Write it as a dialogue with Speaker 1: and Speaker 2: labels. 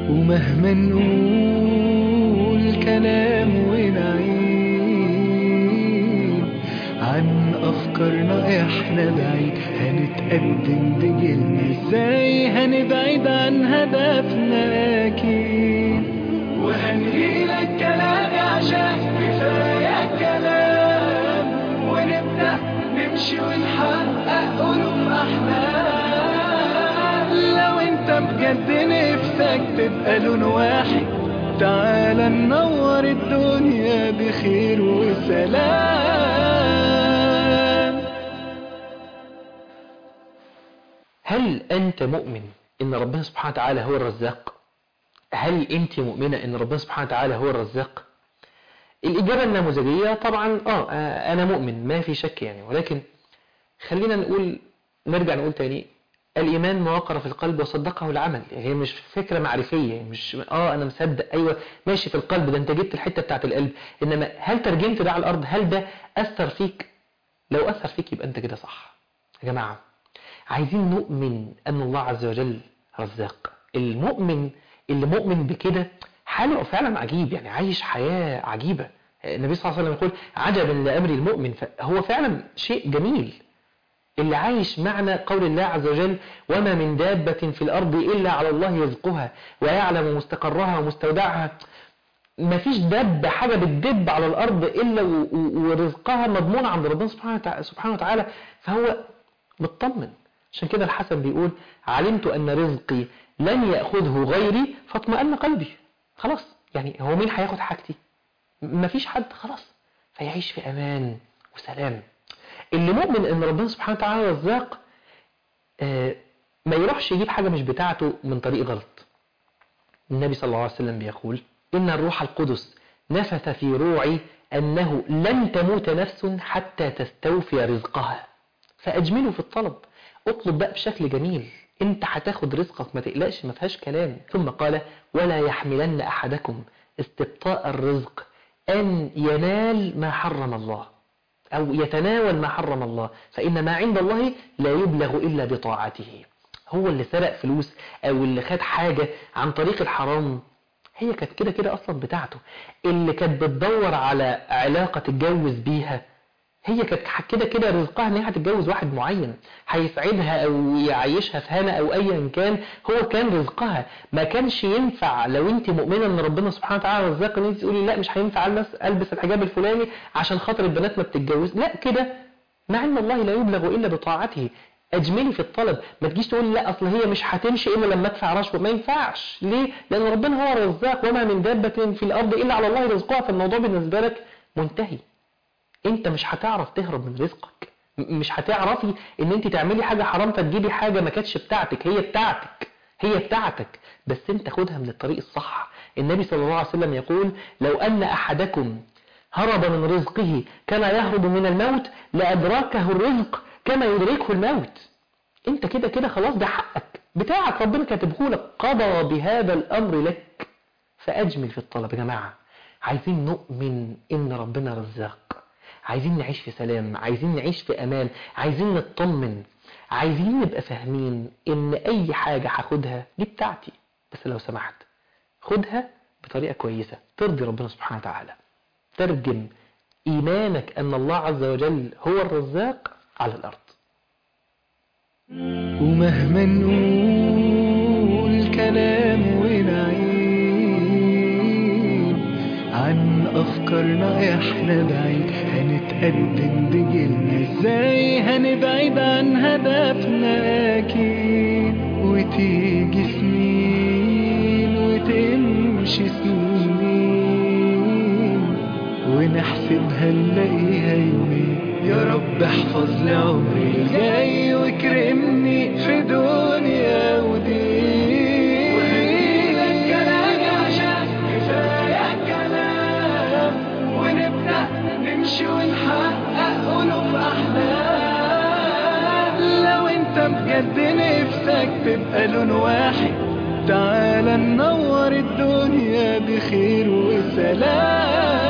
Speaker 1: ومهما نقول كلام ونعيد عن أفكارنا إحنا بعيد هنتقدم بجيلنا إزاي هنبعد عن هدفنا أكيد وهنهيلك كلامي عشان كفاية كلام ونبدأ نمشي ونحقق ألوف أحلام لو أنت بجد نفسك تبقى لون واحد تعال ننور الدنيا بخير وسلام
Speaker 2: هل أنت مؤمن إن ربنا سبحانه وتعالى هو الرزاق؟ هل أنت مؤمنة إن ربنا سبحانه وتعالى هو الرزاق؟ الإجابة النموذجية طبعا آه آه، أنا مؤمن ما في شك يعني ولكن خلينا نقول نرجع نقول تاني الإيمان ما وقر في القلب وصدقه العمل يعني هي مش فكرة معرفية مش آه أنا مصدق أيوة ماشي في القلب ده أنت جبت الحتة بتاعت القلب إنما هل ترجمت ده على الأرض هل ده أثر فيك لو أثر فيك يبقى أنت كده صح يا جماعة عايزين نؤمن أن الله عز وجل رزاق المؤمن اللي مؤمن بكده حاله فعلا عجيب يعني عايش حياة عجيبة النبي صلى الله عليه وسلم يقول عجبا لأمر المؤمن فهو فعلا شيء جميل اللي عايش معنى قول الله عز وجل وما من دابة في الأرض إلا على الله يرزقها ويعلم مستقرها ومستودعها ما فيش دب حاجة بتدب على الأرض إلا و- و- ورزقها مضمون عند ربنا سبحانه وتع- سبحانه وتعالى فهو مطمن عشان كده الحسن بيقول علمت أن رزقي لن يأخذه غيري فاطمأن قلبي خلاص يعني هو مين هياخد حاجتي ما فيش حد خلاص فيعيش في أمان وسلام اللي مؤمن ان ربنا سبحانه وتعالى رزاق آه، ما يروحش يجيب حاجة مش بتاعته من طريق غلط النبي صلى الله عليه وسلم بيقول إن الروح القدس نفث في روعي أنه لن تموت نفس حتى تستوفي رزقها فأجمله في الطلب اطلب بقى بشكل جميل انت هتاخد رزقك ما تقلقش ما فيهاش كلام ثم قال ولا يحملن أحدكم استبطاء الرزق أن ينال ما حرم الله أو يتناول ما حرم الله فإن ما عند الله لا يبلغ إلا بطاعته هو اللي سرق فلوس أو اللي خد حاجة عن طريق الحرام هي كانت كده كده أصلا بتاعته اللي كانت بتدور على علاقة تتجوز بيها هي كانت كده كده رزقها ان هي هتتجوز واحد معين هيسعدها او يعيشها في هنا او ايا كان هو كان رزقها ما كانش ينفع لو انت مؤمنه ان ربنا سبحانه وتعالى رزاق ان انت تقولي لا مش هينفع البس البس الحجاب الفلاني عشان خاطر البنات ما بتتجوز لا كده مع ان الله لا يبلغ الا بطاعته اجملي في الطلب ما تجيش تقول لا اصل هي مش هتمشي الا لما ادفع رشوه ما ينفعش ليه لان ربنا هو الرزاق وما من دابه في الارض الا على الله رزقها فالموضوع بالنسبه لك منتهي انت مش هتعرف تهرب من رزقك م- مش هتعرفي ان انت تعملي حاجة حرام فتجيبي حاجة ما كانتش بتاعتك هي بتاعتك هي بتاعتك بس انت خدها من الطريق الصح النبي صلى الله عليه وسلم يقول لو ان احدكم هرب من رزقه كما يهرب من الموت لأدركه الرزق كما يدركه الموت انت كده كده خلاص ده حقك بتاعك ربنا كاتبه لك قضى بهذا الامر لك فاجمل في الطلب يا جماعه عايزين نؤمن ان ربنا رزاق عايزين نعيش في سلام عايزين نعيش في امان عايزين نطمن عايزين نبقى فاهمين ان اي حاجه هاخدها دي بتاعتي بس لو سمحت خدها بطريقه كويسه ترضي ربنا سبحانه وتعالى ترجم ايمانك ان الله عز وجل هو الرزاق على الارض
Speaker 1: ومهما نقول كلام ونعيد عن أفكارنا إحنا بعيد هنتقدم بجيلنا إزاي هنبعد عن هدفنا أكيد وتيجي سنين وتمشي سنين ونحسبها نلاقيها يومين يا رب احفظ لي عمري الجاي واكرمني في دنيا ودين وهديلك كلامي عشان كفاية كلام ونبدأ نمشي ونحقق ألوف أحلام لو انت بجد نفسك تبقى لون واحد تعال ننور الدنيا بخير وسلام